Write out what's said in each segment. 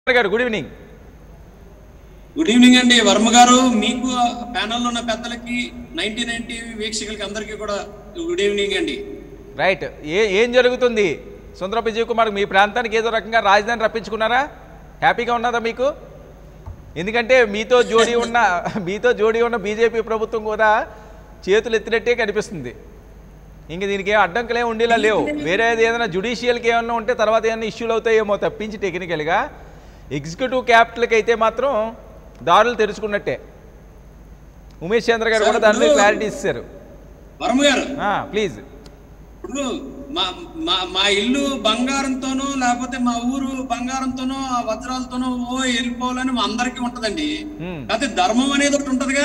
గారు good evening good evening అండి వర్మ గారు మీకు ప్యానల్లో ఉన్న పెద్దలకి నైన్టీ నైన్టీ వీక్షకులకి అందరికీ కూడా గుడ్ ఈవినింగ్ అండి రైట్ ఏ ఏం జరుగుతుంది సుందర విజయ్ కుమార్ మీ ప్రాంతానికి ఏదో రకంగా రాజధాని రప్పించుకున్నారా హ్యాపీగా ఉన్నదా మీకు ఎందుకంటే మీతో జోడీ ఉన్న మీతో జోడీ ఉన్న బీజేపీ ప్రభుత్వం కూడా చేతులు ఎత్తినట్టే కనిపిస్తుంది ఇంక దీనికి ఏం అడ్డంకులే ఉండేలా లేవు వేరే ఏదైనా జుడిషియల్కి ఏమన్నా ఉంటే తర్వాత ఏమైనా ఇష్యూలు అవుతాయేమో తప్పించి టెక్నికల్గా ఎగ్జిక్యూటివ్ క్యాపిటల్కి అయితే మాత్రం దారులు తెరుచుకున్నట్టే ఉమేష్ చంద్ర గారు కూడా దాని మీద క్లారిటీ ఇస్తారు వర్మ గారు ప్లీజ్ ఇప్పుడు మా మా మా ఇల్లు బంగారంతోనో లేకపోతే మా ఊరు బంగారంతోనో ఆ వజ్రాలతోనో ఓ వెళ్ళిపోవాలని మా అందరికీ ఉంటదండి కాకపోతే ధర్మం అనేది ఒకటి ఉంటదిగా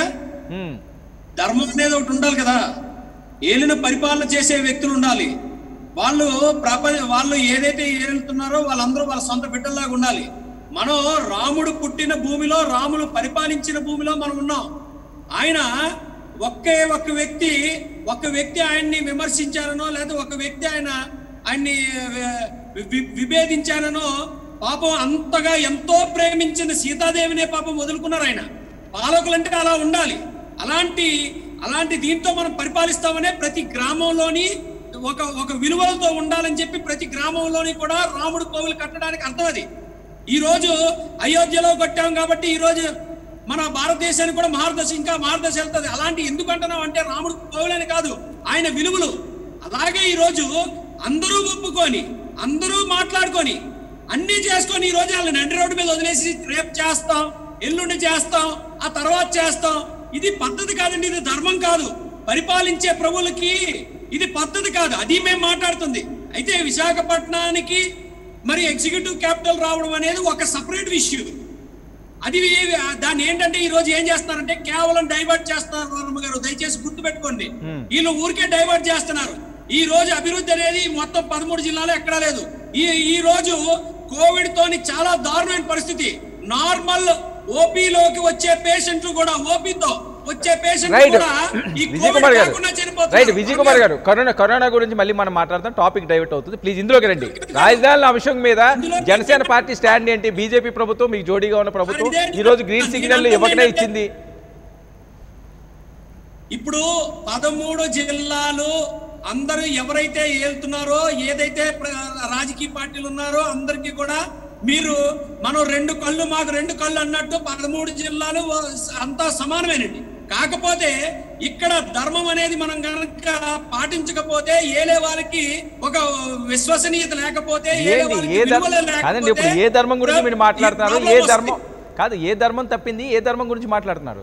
ధర్మం అనేది ఒకటి ఉండాలి కదా ఏలిన పరిపాలన చేసే వ్యక్తులు ఉండాలి వాళ్ళు ప్రపంచ వాళ్ళు ఏదైతే ఏలుతున్నారో వాళ్ళందరూ వాళ్ళ సొంత బిడ్డల్లాగా ఉండాలి మనం రాముడు పుట్టిన భూమిలో రాములు పరిపాలించిన భూమిలో మనం ఉన్నాం ఆయన ఒకే ఒక్క వ్యక్తి ఒక వ్యక్తి ఆయన్ని విమర్శించారనో లేదా ఒక వ్యక్తి ఆయన ఆయన్ని వి- వి- విభేదించారనో పాపం అంతగా ఎంతో ప్రేమించిన సీతాదేవినే పాపం వదులుకున్నారు ఆయన పాలకులంటే అలా ఉండాలి అలాంటి అలాంటి దీంతో మనం పరిపాలిస్తామనే ప్రతి గ్రామంలోని ఒక ఒక విలువలతో ఉండాలని చెప్పి ప్రతి గ్రామంలోని కూడా రాముడు కోవిలు కట్టడానికి అర్థం అది ఈ రోజు అయోధ్యలో కట్టాం కాబట్టి ఈ రోజు మన భారతదేశానికి కూడా మార్గదర్శి ఇంకా మార్గదర్శి వెళ్తుంది అలాంటి ఎందుకు అంటున్నాం అంటే రాముడు కోవిలని కాదు ఆయన విలువలు అలాగే ఈ రోజు అందరూ ఒప్పుకొని అందరూ మాట్లాడుకొని అన్ని చేసుకొని ఈ రోజు వాళ్ళని నడి రోడ్డు మీద వదిలేసి రేపు చేస్తాం ఎల్లుండి చేస్తాం ఆ తర్వాత చేస్తాం ఇది పద్ధతి కాదండి ఇది ధర్మం కాదు పరిపాలించే ప్రభువులకి ఇది పద్ధతి కాదు అది మేము మాట్లాడుతుంది అయితే విశాఖపట్నానికి మరి ఎగ్జిక్యూటివ్ క్యాపిటల్ రావడం అనేది ఒక సపరేట్ విషయం అది దాన్ని ఏంటంటే ఈ రోజు ఏం చేస్తున్నారంటే కేవలం డైవర్ట్ చేస్తున్నారు వర్మ గారు దయచేసి గుర్తు పెట్టుకోండి వీళ్ళు ఊరికే డైవర్ట్ చేస్తున్నారు ఈ రోజు అభివృద్ధి అనేది మొత్తం పదమూడు జిల్లాలో ఎక్కడా లేదు ఈ ఈ రోజు కోవిడ్ తోని చాలా దారుణమైన పరిస్థితి నార్మల్ ఓపీలోకి వచ్చే పేషెంట్లు కూడా ఓపీతో వచ్చే పేషెంట్లు రైట్ కూడా ఈ విజయ్ కోవిడ్ కుమార్ గారు కాకుండా చనిపోతున్నారు. రైట్ విజయ్ కుమార్ గారు కరోనా కరోనా గురించి మళ్ళీ మనం మాట్లాడతాం టాపిక్ డైవర్ట్ అవుతుంది ప్లీజ్ ఇందులోకి రండి రాజధానుల అంశం మీద జనసేన పార్టీ స్టాండ్ ఏంటి బీజేపీ ప్రభుత్వం మీకు జోడీగా ఉన్న ప్రభుత్వం ఈ రోజు గ్రీన్ సిగ్నల్ ఇవ్వకనే ఇచ్చింది ఇప్పుడు పదమూడు జిల్లాలు అందరూ ఎవరైతే ఏళ్తున్నారో ఏదైతే ప్ర- రాజకీయ పార్టీలు ఉన్నారో అందరికీ కూడా మీరు మనం రెండు కళ్ళు మాకు రెండు కళ్ళు అన్నట్టు పదమూడు జిల్లాలు అంతా సమానమేనండి కాకపోతే ఇక్కడ ధర్మం అనేది మనం కనుక పాటించకపోతే ఏలే వారికి ఒక విశ్వసనీయత లేకపోతే ఏలే ఏంటి వారికి ఏ విలువలే ధర్మం కాదండి ఇప్పుడు లేకపోతే ఏ ధర్మం గురించి మీరు ఈ మాట్లాడుతున్నారు problem ఏ వస్తుంది. ధర్మం కాదు ఏ ధర్మం తప్పింది ఏ ధర్మం గురించి మాట్లాడుతున్నారు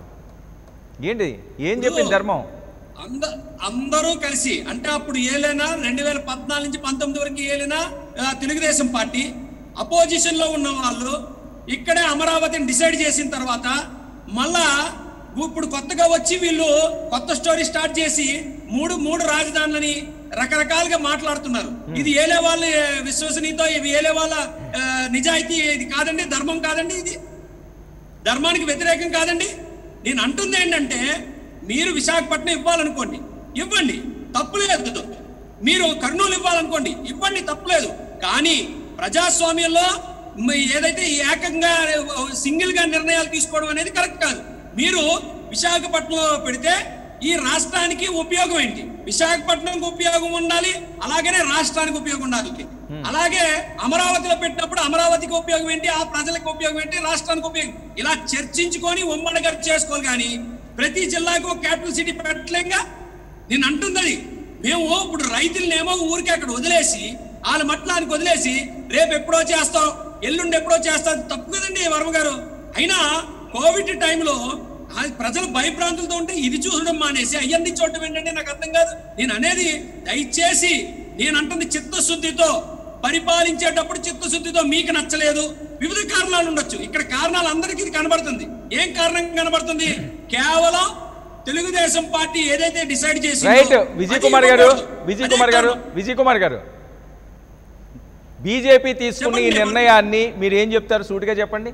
ఏంటి ఏం చెప్పింది ధర్మం అంద అందరూ కలిసి అంటే అప్పుడు ఏలైనా రెండు వేల పద్నాలుగు నుంచి పంతొమ్మిది వరకు ఏలిన ఆ, తెలుగుదేశం పార్టీ అపోజిషన్ లో ఉన్న వాళ్ళు ఇక్కడే అమరావతిని డిసైడ్ చేసిన తర్వాత మళ్ళా ఇప్పుడు కొత్తగా వచ్చి వీళ్ళు కొత్త స్టోరీ స్టార్ట్ చేసి మూడు మూడు రాజధానులని రకరకాలుగా మాట్లాడుతున్నారు ఇది ఏలే వాళ్ళ విశ్వసనీయతో ఇవి ఏలే వాళ్ళ ఆ, నిజాయితీ ఇది కాదండి ధర్మం కాదండి ఇది ధర్మానికి వ్యతిరేకం కాదండి నేను అంటుంది ఏంటంటే మీరు విశాఖపట్నం ఇవ్వాలనుకోండి ఇవ్వండి తప్పులేదు మీరు కర్నూలు ఇవ్వాలనుకోండి ఇవ్వండి తప్పులేదు కానీ ప్రజాస్వామ్యంలో మీ ఏదైతే ఈ ఏకంగా సింగిల్ గా నిర్ణయాలు తీసుకోవడం అనేది కరెక్ట్ కాదు మీరు విశాఖపట్నంలో పెడితే ఈ రాష్ట్రానికి ఉపయోగం ఏంటి విశాఖపట్నంకి ఉపయోగం ఉండాలి అలాగనే రాష్ట్రానికి ఉపయోగం ఉండాలి అలాగే అమరావతిలో పెట్టినప్పుడు అమరావతికి ఉపయోగం ఏంటి ఆ ప్రజలకు ఉపయోగం ఏంటి రాష్ట్రానికి ఉపయోగం ఇలా చర్చించుకొని ఉమ్మడిగా చేసుకోవాలి కానీ ప్రతి జిల్లాకు ఒక క్యాపిటల్ సిటీ పెట్టలేంగా నేను అంటున్నది మేము ఇప్పుడు రైతులనేమో ఊరికి అక్కడ వదిలేసి వాళ్ళ మట్లానికి వదిలేసి రేపు ఎప్పుడో చేస్తాం ఎల్లుండి ఎప్పుడో చేస్తాం తప్పు కదండి వర్మ గారు అయినా కోవిడ్ టైంలో ఆ ప్రజలు భయభ్రాంతులతో ఉంటే ఇది చూడడం మానేసి అయ్యంది చూడటం ఏంటంటే నాకు అర్థం కాదు నేను అనేది దయచేసి నేను అంటుంది చిత్తశుద్ధితో పరిపాలించేటప్పుడు చిత్తశుద్ధితో మీకు నచ్చలేదు వివిధ కారణాలు ఉండొచ్చు ఇక్కడ కారణాలు అందరికీ ఇది కనబడుతుంది ఏం కారణం కనబడుతుంది కేవలం తెలుగుదేశం పార్టీ ఏదైతే డిసైడ్ చేసి రైట్ విజయ్ కుమార్ గారు విజయ్ కుమార్ గారు విజయ్ కుమార్ గారు బీజేపీ తీసుకున్న ఈ చెప్పండి. నిర్ణయాన్ని మీరు ఏం చెప్తారు సూటిగా చెప్పండి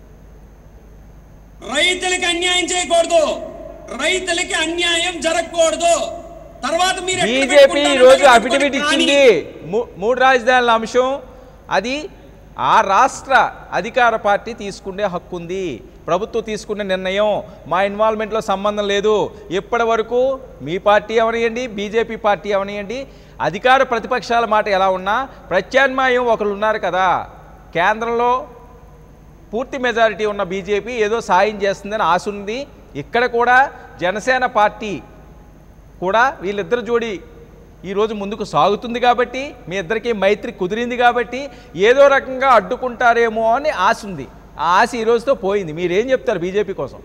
రైతులకి అన్యాయం చేయకూడదు రైతులకి అన్యాయం జరగకూడదు తర్వాత మీరు ఎక్కడ బీజేపీ ఈ పెట్టుకుంటారో రోజు పెట్టుకోండి. అఫిడవిట్ కానీ ఇచ్చింది మూ- మూడు రాజధానుల అంశం అది ఆ రాష్ట్ర అధికార పార్టీ తీసుకునే హక్కు ఉంది ప్రభుత్వం తీసుకునే నిర్ణయం మా ఇన్వాల్వ్మెంట్లో సంబంధం లేదు ఇప్పటి వరకు మీ పార్టీ అవనియండి బీజేపీ పార్టీ అవనియండి అధికార ప్రతిపక్షాల మాట ఎలా ఉన్నా ప్రత్యామ్నాయం ఒకరు ఉన్నారు కదా కేంద్రంలో పూర్తి మెజారిటీ ఉన్న బీజేపీ ఏదో సాయం చేస్తుందని ఆశ ఉంది ఇక్కడ కూడా జనసేన పార్టీ కూడా వీళ్ళిద్దరు జోడి ఈరోజు ముందుకు సాగుతుంది కాబట్టి మీ ఇద్దరికి మైత్రి కుదిరింది కాబట్టి ఏదో రకంగా అడ్డుకుంటారేమో అని ఆశ ఉంది ఆ ఆశ ఈ రోజుతో పోయింది మీరేం చెప్తారు బీజేపీ కోసం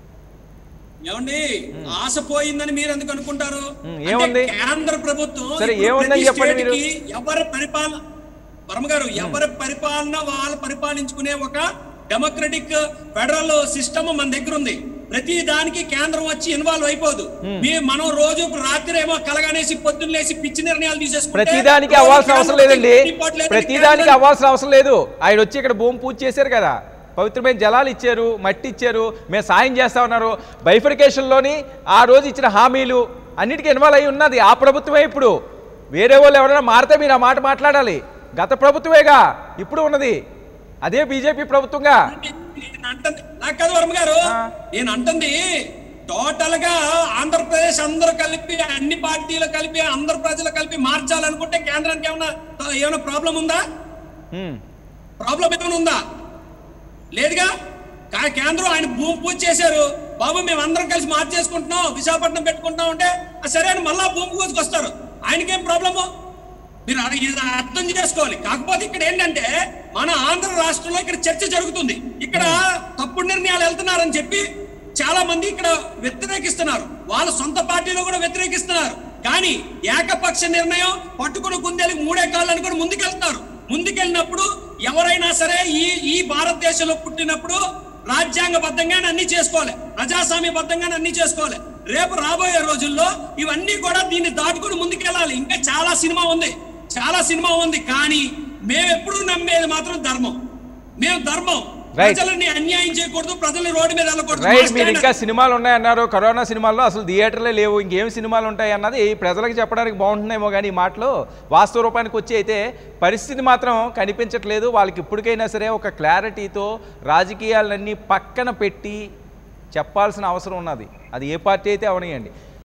ఏమండి ఆశ పోయిందని మీరు ఎందుకు అనుకుంటారు ఉమ్, అంటే ఏముంది? కేంద్ర ప్రభుత్వం సరే, ఇప్పుడు ఏముందని ప్రతి చెప్పండి మీరు. స్టేట్కి ఎవరి పరిపాలన వర్మ గారు ఎవరి పరిపాలన వాళ్ళు పరిపాలించుకునే ఒక డెమోక్రటిక్ ఫెడరల్ సిస్టమ్ మన దగ్గర ఉంది ప్రతి దానికి కేంద్రం వచ్చి ఇన్వాల్వ్ అయిపోదు మీ మనం రోజు రాత్రి ఏమో కలగనేసి పొద్దున్న లేసి పిచ్చి నిర్ణయాలు తీసేసుకుంటే ప్రతిదానికి రోజు అవ్వాల్సిన కేంద్రం అవసరం లేదండి వచ్చి రిపోర్ట్ లేదని ప్రతిదానికి కేంద్రం- అవ్వాల్సిన అవసరం లేదు ఆయన వచ్చి ఇక్కడ భూమి పూజ చేశారు కదా పవిత్రమైన జలాలు ఇచ్చారు మట్టి ఇచ్చారు మేము సాయం చేస్తా ఉన్నారు బైఫర్కేషన్లోని ఆ రోజు ఇచ్చిన హామీలు అన్నిటికీ ఇన్వాల్వ్ అయి ఉన్నది ఆ ప్రభుత్వమే ఇప్పుడు వేరే వాళ్ళు ఎవరైనా మారితే మీరు ఆ మాట మాట్లాడాలి గత ప్రభుత్వమేగా ఇప్పుడు ఉన్నది అదే బీజేపీ ప్రభుత్వంగా నేను అంటుంది నాకు కాదు వర్మ గారు ఆ. నేను అంటుంది టోటల్ గా ఆంధ్రప్రదేశ్ అందరూ కలిపి అన్ని పార్టీలు కలిపి అందరు ప్రజలు కలిపి మార్చాలనుకుంటే కేంద్రానికి ఏమైనా ఏమైనా ప్రాబ్లం ఉందా హ్మ్. ప్రాబ్లం ఏమైనా ఉందా లేదుగా కా- కేంద్రం ఆయన భూమి పూజ చేశారు బాబు మేము అందరం కలిసి మార్చేసుకుంటున్నాం విశాఖపట్నం పెట్టుకుంటున్నాం అంటే "ఆ, సరే అని మళ్ళా భూమి పూజకి వస్తారు ఆయనకేం ప్రాబ్లము మీరు అది ఇది అర్థం చేసుకోవాలి కాకపోతే ఇక్కడ ఏంటంటే మన ఆంధ్ర రాష్ట్రంలో ఇక్కడ చర్చ జరుగుతుంది ఇక్కడ తప్పుడు నిర్ణయాలు వెళ్తున్నారని చెప్పి చాలా మంది ఇక్కడ వ్యతిరేకిస్తున్నారు వాళ్ళ సొంత పార్టీలో కూడా వ్యతిరేకిస్తున్నారు కానీ ఏకపక్ష నిర్ణయం పట్టుకుని గుండెలకు మూడే కాళ్ళు అనుకుని ముందుకెళ్తున్నారు ముందుకెళ్ళినప్పుడు ఎవరైనా సరే ఈ ఈ భారతదేశంలో పుట్టినప్పుడు రాజ్యాంగబద్ధంగానే అన్ని చేసుకోవాలి ప్రజాస్వామ్యబద్ధంగానే అన్ని చేసుకోవాలి రేపు రాబోయే రోజుల్లో ఇవన్నీ కూడా దీన్ని దాటుకుని ముందుకెళ్ళాలి ఇంకా చాలా సినిమా ఉంది చాలా సినిమా ఉంది కానీ మేము ఎప్పుడు నమ్మేది మాత్రం ధర్మం మేము ధర్మం Right. ప్రజలని అన్యాయం చేయకూడదు ప్రజల్ని రోడ్డు మీద వెళ్ళకూడదు రైట్ మా మీరు stand ఇంకా సినిమాలు ఉన్నాయన్నారు కరోనా సినిమాల్లో అసలు థియేటర్లే లేవు ఇంకేం సినిమాలు ఉంటాయి అన్నది ప్రజలకు చెప్పడానికి బాగుంటుందేమో కానీ ఈ మాటలు వాస్తవ రూపానికి వచ్చి అయితే పరిస్థితి మాత్రం కనిపించట్లేదు వాళ్ళకి ఇప్పటికైనా సరే ఒక క్లారిటీతో రాజకీయాలన్నీ పక్కన పెట్టి చెప్పాల్సిన అవసరం ఉన్నది అది ఏ పార్టీ అయితే అవనియండి